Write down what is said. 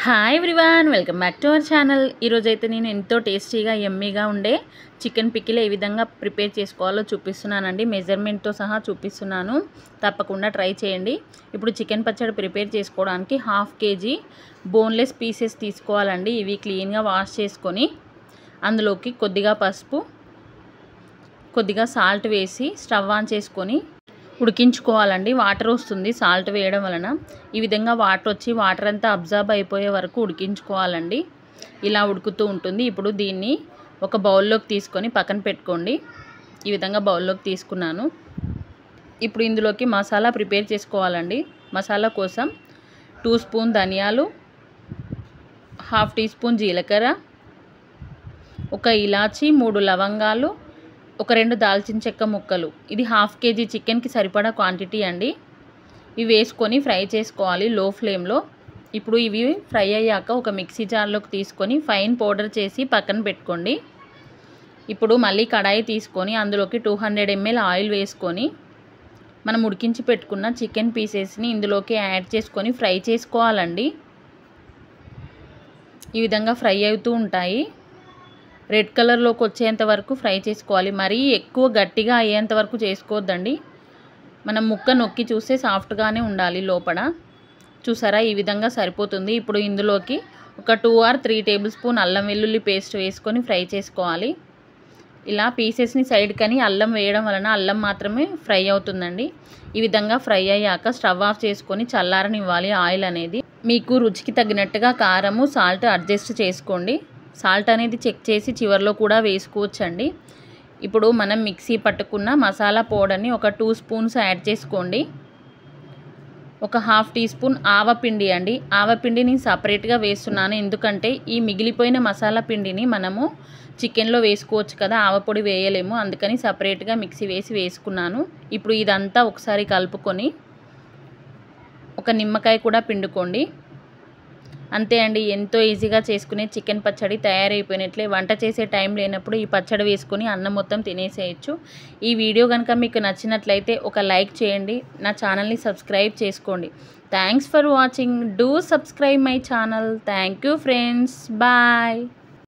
hi everyone welcome back to our channel ఈరోజు అయితే నేను ఎంతో టేస్టీగా ఎమ్మీగా ఉండే చికెన్ పిక్కిలు ఏ విధంగా ప్రిపేర్ చేసుకోవాలో చూపిస్తున్నానండి మెజర్మెంట్తో సహా చూపిస్తున్నాను తప్పకుండా ట్రై చేయండి ఇప్పుడు చికెన్ పచ్చడి ప్రిపేర్ చేసుకోవడానికి హాఫ్ కేజీ బోన్లెస్ పీసెస్ తీసుకోవాలండి ఇవి క్లీన్గా వాష్ చేసుకొని అందులోకి కొద్దిగా పసుపు కొద్దిగా సాల్ట్ వేసి స్టవ్ ఆన్ చేసుకొని ఉడికించుకోవాలండి వాటర్ వస్తుంది సాల్ట్ వేయడం వలన ఈ విధంగా వాటర్ వచ్చి వాటర్ అంతా అబ్జర్బ్ అయిపోయే వరకు ఉడికించుకోవాలండి ఇలా ఉడుకుతూ ఉంటుంది ఇప్పుడు దీన్ని ఒక బౌల్లోకి తీసుకొని పక్కన పెట్టుకోండి ఈ విధంగా బౌల్లోకి తీసుకున్నాను ఇప్పుడు ఇందులోకి మసాలా ప్రిపేర్ చేసుకోవాలండి మసాలా కోసం టూ స్పూన్ ధనియాలు హాఫ్ టీ స్పూన్ జీలకర్ర ఒక ఇలాచి మూడు లవంగాలు ఒక రెండు దాల్చిన చెక్క ముక్కలు ఇది హాఫ్ కేజీ చికెన్కి సరిపడా క్వాంటిటీ అండి ఇవి వేసుకొని ఫ్రై చేసుకోవాలి లో ఫ్లేమ్లో ఇప్పుడు ఇవి ఫ్రై అయ్యాక ఒక మిక్సీ జార్లోకి తీసుకొని ఫైన్ పౌడర్ చేసి పక్కన పెట్టుకోండి ఇప్పుడు మళ్ళీ కడాయి తీసుకొని అందులోకి టూ హండ్రెడ్ ఎంఎల్ ఆయిల్ వేసుకొని మనం ఉడికించి పెట్టుకున్న చికెన్ పీసెస్ని ఇందులోకి యాడ్ చేసుకొని ఫ్రై చేసుకోవాలండి ఈ విధంగా ఫ్రై అవుతూ ఉంటాయి రెడ్ కలర్లోకి వచ్చేంత వరకు ఫ్రై చేసుకోవాలి మరీ ఎక్కువ గట్టిగా అయ్యేంత వరకు చేసుకోవద్దండి మనం ముక్క నొక్కి చూస్తే సాఫ్ట్గానే ఉండాలి లోపల చూసారా ఈ విధంగా సరిపోతుంది ఇప్పుడు ఇందులోకి ఒక two or three tablespoon అల్లం వెల్లుల్లి పేస్ట్ వేసుకొని ఫ్రై చేసుకోవాలి ఇలా పీసెస్ని సైడ్ కని అల్లం వేయడం వలన అల్లం మాత్రమే ఫ్రై అవుతుందండి ఈ విధంగా ఫ్రై అయ్యాక స్టవ్ ఆఫ్ చేసుకొని చల్లారనివ్వాలి ఆయిల్ అనేది మీకు రుచికి తగినట్టుగా కారము సాల్ట్ అడ్జస్ట్ చేసుకోండి సాల్ట్ అనేది చెక్ చేసి చివరిలో కూడా వేసుకోవచ్చండి ఇప్పుడు మనం మిక్సీ పట్టుకున్న మసాలా పౌడర్ని ఒక టూ స్పూన్స్ యాడ్ చేసుకోండి ఒక హాఫ్ టీ స్పూన్ ఆవపిండి అండి ఆవపిండిని సపరేట్గా వేస్తున్నాను ఎందుకంటే ఈ మిగిలిపోయిన మసాలా పిండిని మనము చికెన్లో వేసుకోవచ్చు కదా ఆవపొడి వేయలేము అందుకని సపరేట్గా మిక్సీ వేసి వేసుకున్నాను ఇప్పుడు ఇదంతా ఒకసారి కలుపుకొని ఒక నిమ్మకాయ కూడా పిండుకోండి అంతే అండి ఎంతో ఈజీగా చేసుకునే చికెన్ పచ్చడి తయారైపోయినట్లే వంట చేసే టైం లేనప్పుడు ఈ పచ్చడి వేసుకొని అన్నం మొత్తం తినేసేయచ్చు ఈ వీడియో కనుక మీకు నచ్చినట్లయితే ఒక లైక్ చేయండి నా ఛానల్ని సబ్స్క్రైబ్ చేసుకోండి thanks for watching do subscribe my channel thank you friends bye